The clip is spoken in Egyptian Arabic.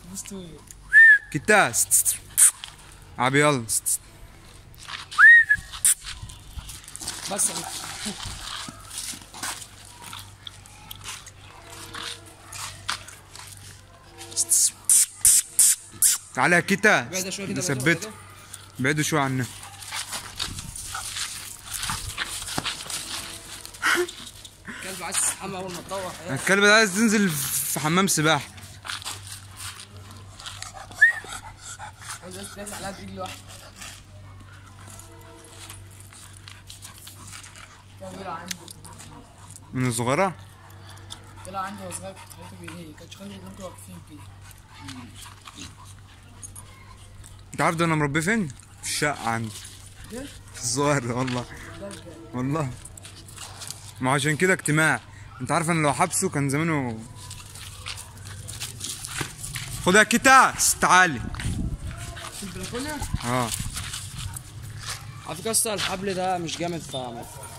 مستوي كتا عبي يلا بس تعالى يا كتا بعد شوي كده نثبته بعدوا شوي عنه كلب عايز تستحمى اول ما تروح إيه؟ الكلب ده عايز تنزل في حمام سباحة عايز بس تنزل عليها برجل لوحده كان بيلعب عندي من الصغيرة طلع عندي وهو صغير كنت خليته بإيديه كانت خليته ممكن واقفين كده انت عارف ده انا مربيه فين؟ في الشقة عندي ده؟ في الصغير ده والله ده بجد. والله ما عشان كده اجتماع انت عارف انا لو حبسه كان زمانه خد يا كتاس تعالي في البلكونه اه على فكره اصلا الحبل ده مش جامد ف